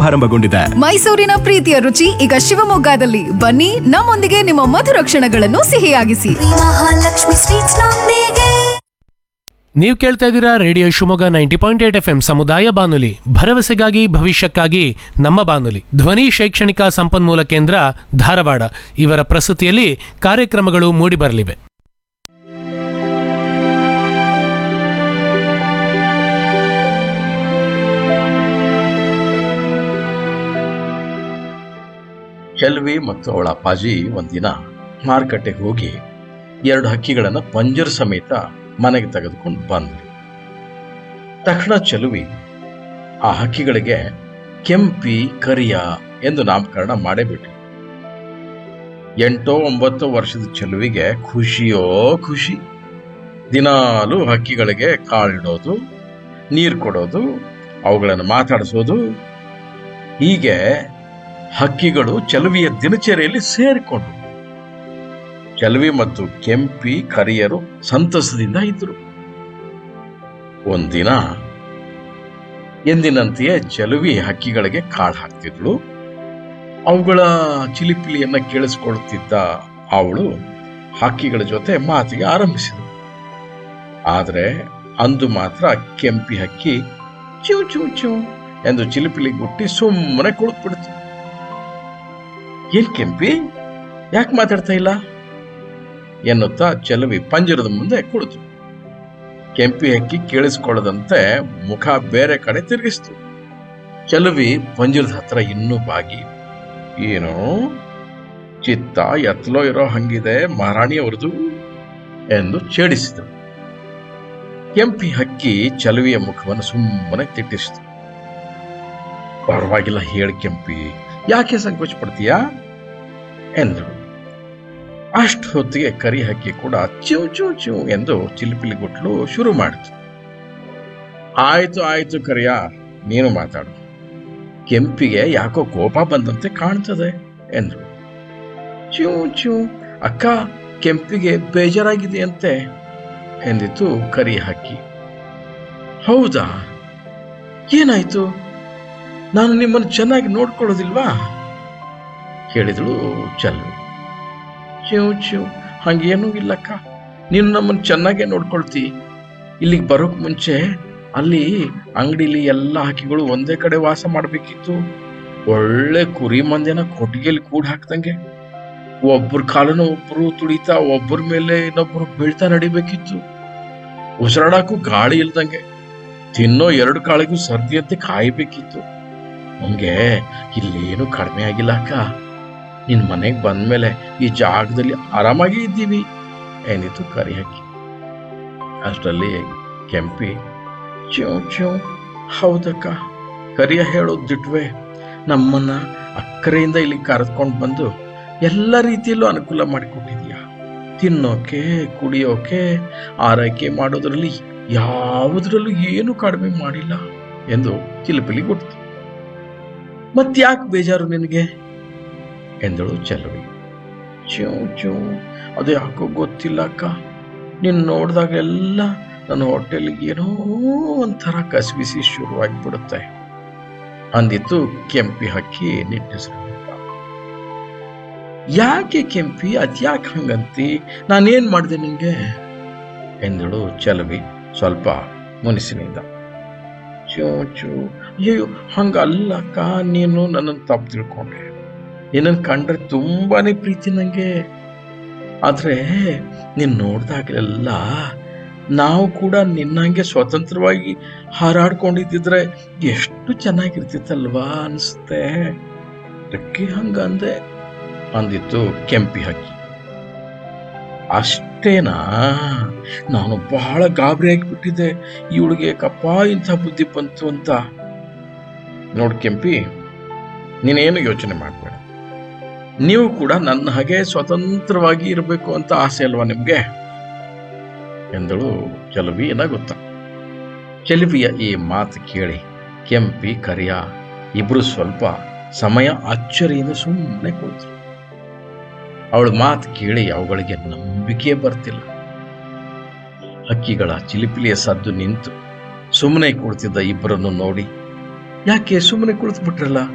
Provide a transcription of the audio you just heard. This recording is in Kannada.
ಶುಭಾರಂಭಗೊಂಡಿದೆ ಮೈಸೂರಿನ ಪ್ರೀತಿಯ ರುಚಿ ಈಗ ಶಿವಮೊಗ್ಗದಲ್ಲಿ ಬನ್ನಿ ನಮ್ಮೊಂದಿಗೆ ನಿಮ್ಮ ಮಧುರ ಕ್ಷಣಗಳನ್ನು ಸಿಹಿಯಾಗಿಸಿ ಮಹಾಲಕ್ಷ್ಮಿ ಸ್ವೀಟ್ಸ್ ನೊಂದಿಗೆ ನೀವು ಕೇಳ್ತಾ ಇದ್ದೀರಾ radio Shivamogga ninety point eight F M ಸಮುದಾಯ ಬಾನುಲಿ ಭರವಸೆಗಾಗಿ ಭವಿಷ್ಯಕ್ಕಾಗಿ ನಮ್ಮ ಬಾನುಲಿ ಧ್ವನಿ ಶೈಕ್ಷಣಿಕ ಸಂಪನ್ಮೂಲ ಕೇಂದ್ರ ಧಾರವಾಡ ಇವರ ಪ್ರಸ್ತುತಿಯಲ್ಲಿ ಕಾರ್ಯಕ್ರಮಗಳು ಮೂಡಿಬರಲಿವೆ ಚೆಲ್ವಿ ಮತ್ತು ಅವಳ ಅಪ್ಪಾಜಿ ಒಂದಿನ ಮಾರುಕಟ್ಟೆಗೆ ಹೋಗಿ ಎರಡು ಹಕ್ಕಿಗಳನ್ನು ಪಂಜರ ಸಮೇತ ಮನೆಗೆ ತೆಗೆದುಕೊಂಡು ಬಂದರು ತಕ್ಷಣ ಚೆಲುವಿ ಆ ಹಕ್ಕಿಗಳಿಗೆ ಕೆಂಪಿ ಕರಿಯ ಎಂದು ನಾಮಕರಣ ಮಾಡೇ ಬಿಟ್ರು ಎಂಟೋ ಒಂಬತ್ತು ವರ್ಷದ ಚೆಲುವಿಗೆ ಖುಷಿಯೋ ಖುಷಿ ದಿನಾಲೂ ಹಕ್ಕಿಗಳಿಗೆ ಕಾಳಿಡೋದು ನೀರು ಕೊಡೋದು ಅವುಗಳನ್ನು ಮಾತಾಡಿಸೋದು ಹೀಗೆ ಹಕ್ಕಿಗಳು ಚೆಲುವಿಯ ದಿನಚರಿಯಲ್ಲಿ ಸೇರಿಕೊಂಡು ಚೆಲುವಿ ಮತ್ತು ಕೆಂಪಿ ಕರಿಯರು ಸಂತಸದಿಂದ ಇದ್ರು ಒಂದಿನ ಎಂದಿನಂತೆಯೇ ಚೆಲುವಿ ಹಕ್ಕಿಗಳಿಗೆ ಕಾಳು ಹಾಕ್ತಿದ್ಳು ಅವುಗಳ ಚಿಲಿಪಿಲಿಯನ್ನ ಕೇಳಿಸ್ಕೊಳ್ತಿದ್ದ ಅವಳು ಹಕ್ಕಿಗಳ ಜೊತೆ ಮಾತಿಗೆ ಆರಂಭಿಸಿದಳು ಆದರೆ ಅಂದು ಮಾತ್ರ ಕೆಂಪಿ ಹಕ್ಕಿ ಚೂ ಚೂ ಚೂ ಎಂದು ಚಿಲಿಪಿಲಿ ಗುಟ್ಟಿ ಸುಮ್ಮನೆ ಕುಳಿತುಬಿಡ್ತು ಏನ್ ಕೆಂಪಿ ಯಾಕೆ ಮಾತಾಡ್ತಾ ಇಲ್ಲ ಎನ್ನುತ್ತಾ ಚೆಲುವಿ ಪಂಜರದ ಮುಂದೆ ಕುಳಿತು ಕೆಂಪಿ ಹಕ್ಕಿ ಕೇಳಿಸ್ಕೊಳ್ಳದಂತೆ ಮುಖ ಬೇರೆ ಕಡೆ ತಿರುಗಿಸ್ತು ಚೆಲುವಿ ಪಂಜರದ ಹತ್ರ ಇನ್ನೂ ಬಾಗಿ ಏನು ಚಿತ್ತ ಎತ್ತಲೋ ಇರೋ ಹಂಗಿದೆ ಮಹಾರಾಣಿಯವರದು ಎಂದು ಛೇಡಿಸಿದಳು ಕೆಂಪಿ ಹಕ್ಕಿ ಚೆಲುವಿಯ ಮುಖವನ್ನು ಸುಮ್ಮನೆ ತಿಟ್ಟಿಸಿತು ಪರವಾಗಿಲ್ಲ ಹೇಳಿ ಕೆಂಪಿ ಯಾಕೆ ಸಂಕೋಚ ಪಡ್ತೀಯಾ ಎಂದರು ಅಷ್ಟು ಹೊತ್ತಿಗೆ ಕರಿ ಹಕ್ಕಿ ಕೂಡ ಚೂ ಚೂ ಚೂ ಎಂದು ಚಿಲಿಪಿಲಿ ಗುಟ್ಲು ಶುರು ಮಾಡಿತು ಆಯ್ತು ಆಯ್ತು ಕರಿಯ ನೀನು ಮಾತಾಡು ಕೆಂಪಿಗೆ ಯಾಕೋ ಕೋಪ ಬಂದಂತೆ ಕಾಣ್ತದೆ ಎಂದ್ರು ಚೂ ಚೂ ಅಕ್ಕ ಕೆಂಪಿಗೆ ಬೇಜಾರಾಗಿದೆಯಂತೆ ಎಂದಿತು ಕರಿ ಹಕ್ಕಿ ಹೌದಾ ಏನಾಯ್ತು ನಾನು ನಿಮ್ಮನ್ನು ಚೆನ್ನಾಗಿ ನೋಡ್ಕೊಳ್ಳೋದಿಲ್ವಾ ಕೇಳಿದಳು ಚಲ್ಲು ಚೂ ಚೂ ಹಂಗೇನೂ ಇಲ್ಲಕ್ಕ ನೀನು ನಮ್ಮನ್ನು ಚೆನ್ನಾಗೇ ನೋಡ್ಕೊಳ್ತಿ ಇಲ್ಲಿಗೆ ಬರೋಕ್ ಮುಂಚೆ ಅಲ್ಲಿ ಅಂಗಡಿಲಿ ಎಲ್ಲ ಹಕ್ಕಿಗಳು ಒಂದೇ ಕಡೆ ವಾಸ ಮಾಡಬೇಕಿತ್ತು ಒಳ್ಳೆ ಕುರಿ ಮಂದಿನ ಕೊಟ್ಟಿಗೆಲಿ ಕೂಡ್ ಹಾಕ್ದಂಗೆ ಒಬ್ಬರ ಕಾಲನ ಒಬ್ರು ತುಳಿತಾ ಒಬ್ಬರ ಮೇಲೆ ಇನ್ನೊಬ್ರು ಬೀಳ್ತಾ ನಡಿಬೇಕಿತ್ತು ಉಸಿರಾಡಕ್ಕೂ ಗಾಳಿ ಇಲ್ದಂಗೆ ತಿನ್ನೋ ಎರಡು ಕಾಳಿಗೂ ಸರ್ದಿಯಂತೆ ಕಾಯಬೇಕಿತ್ತು ನಮ್ಗೆ ಇಲ್ಲೇನು ಕಡಿಮೆ ಆಗಿಲ್ಲ ಅಕ್ಕ ನಿನ್ ಮನೆಗೆ ಬಂದ್ಮೇಲೆ ಈ ಜಾಗದಲ್ಲಿ ಆರಾಮಾಗಿ ಇದ್ದೀವಿ ಏನಿತ್ತು ಕರಿ ಹಾಕಿ ಅಷ್ಟರಲ್ಲಿ ಕೆಂಪಿ ಚ್ಯೂ ಚ್ಯೂ ಹೌದಕ್ಕ ಕರಿಯ ಹೇಳೋದು ದಿಟ್ವೆ ನಮ್ಮನ್ನ ಅಕ್ಕರೆಯಿಂದ ಇಲ್ಲಿ ಕರೆದುಕೊಂಡು ಬಂದು ಎಲ್ಲ ರೀತಿಯಲ್ಲೂ ಅನುಕೂಲ ಮಾಡಿಕೊಟ್ಟಿದೀಯ ತಿನ್ನೋಕೆ ಕುಡಿಯೋಕೆ ಆರೈಕೆ ಮಾಡೋದ್ರಲ್ಲಿ ಯಾವುದ್ರಲ್ಲೂ ಏನು ಕಡಿಮೆ ಮಾಡಿಲ್ಲ ಎಂದು ಚಿಲಿಪಿಲಿ ಗುಡ್ತು ಮತ್ತ್ಯಾಕೆ ಬೇಜಾರು ನಿನಗೆ ಎಂದಳು ಚೆಲುವಿ ಚ್ಯೂ ಚ್ಯೂ ಅದು ಯಾಕೋ ಗೊತ್ತಿಲ್ಲ ಅಕ್ಕ ನೀನು ನೋಡಿದಾಗೆಲ್ಲ ನನ್ನ ಹೊಟ್ಟೆಲಿಗೆ ಏನೋ ಒಂಥರ ಕಸಿಬಿಸಿ ಶುರುವಾಗಿಬಿಡುತ್ತೆ ಅಂದಿತ್ತು ಕೆಂಪಿ ಹಕ್ಕಿ ನಿಟ್ಟುಸಿರು ಯಾಕೆ ಕೆಂಪಿ ಅದ್ಯಾಕೆ ಹಂಗಂತಿ ನಾನೇನ್ ಮಾಡಿದೆ ನಿಂಗೆ ಎಂದಳು ಚೆಲುವಿ ಸ್ವಲ್ಪ ಮುನಿಸಿನಿಂದ ಚೂ ಚೂ ಅಯ್ಯೋ ಹಂಗಲ್ಲಕ್ಕ ನೀನು ನನ್ನನ್ನು ತಪ್ಪು ತಿಳ್ಕೊಂಡೆ ನಿನ್ನನ್ನು ಕಂಡ್ರೆ ತುಂಬಾನೇ ಪ್ರೀತಿ ನಂಗೆ ಆದ್ರೆ ನೀನ್ ನೋಡ್ದಾಗಲೆಲ್ಲ ನಾವು ಕೂಡ ನಿನ್ನಂಗೆ ಸ್ವತಂತ್ರವಾಗಿ ಹಾರಾಡ್ಕೊಂಡಿದ್ದಿದ್ರೆ ಎಷ್ಟು ಚೆನ್ನಾಗಿರ್ತಿತ್ತಲ್ವಾ ಅನಿಸುತ್ತೆ ಅದಕ್ಕೆ ಹಂಗಂದೆ ಅಂದಿತ್ತು ಕೆಂಪಿ ಹಕ್ಕಿ ಅಷ್ಟೇನಾ ನಾನು ಬಹಳ ಗಾಬರಿ ಆಗಿಬಿಟ್ಟಿದ್ದೆ ಇವಳಿಗೆ ಕಪ್ಪ ಇಂಥ ಬುದ್ಧಿ ಬಂತು ಅಂತ ನೋಡ್ ಕೆಂಪಿ ನೀನೇನು ಯೋಚನೆ ಮಾಡಬೇಡ ನೀವು ಕೂಡ ನನ್ನ ಹಾಗೆ ಸ್ವತಂತ್ರವಾಗಿ ಇರಬೇಕು ಅಂತ ಆಸೆ ಅಲ್ವಾ ನಿಮ್ಗೆ ಎಂದಳು ಚೆಲುವಿ ಗೊತ್ತ ಚೆಲುವಿಯ ಈ ಮಾತು ಕೇಳಿ ಕೆಂಪಿ ಕರಿಯ ಇಬ್ರು ಸ್ವಲ್ಪ ಸಮಯ ಅಚ್ಚರಿಯಿಂದ ಸುಮ್ಮನೆ ಕುಳಿತರು ಅವಳ ಮಾತು ಕೇಳಿ ಅವುಗಳಿಗೆ ನಂಬಿಕೆ ಬರ್ತಿಲ್ಲ ಹಕ್ಕಿಗಳ ಚಿಲಿಪಿಲಿಯ ಸದ್ದು ನಿಂತು ಸುಮ್ಮನೆ ಕುಳಿತಿದ್ದ ಇಬ್ಬರನ್ನು ನೋಡಿ ಯಾಕೆ ಸುಮ್ಮನೆ ಕುಳಿತು ಬಿಟ್ರಲ್ಲ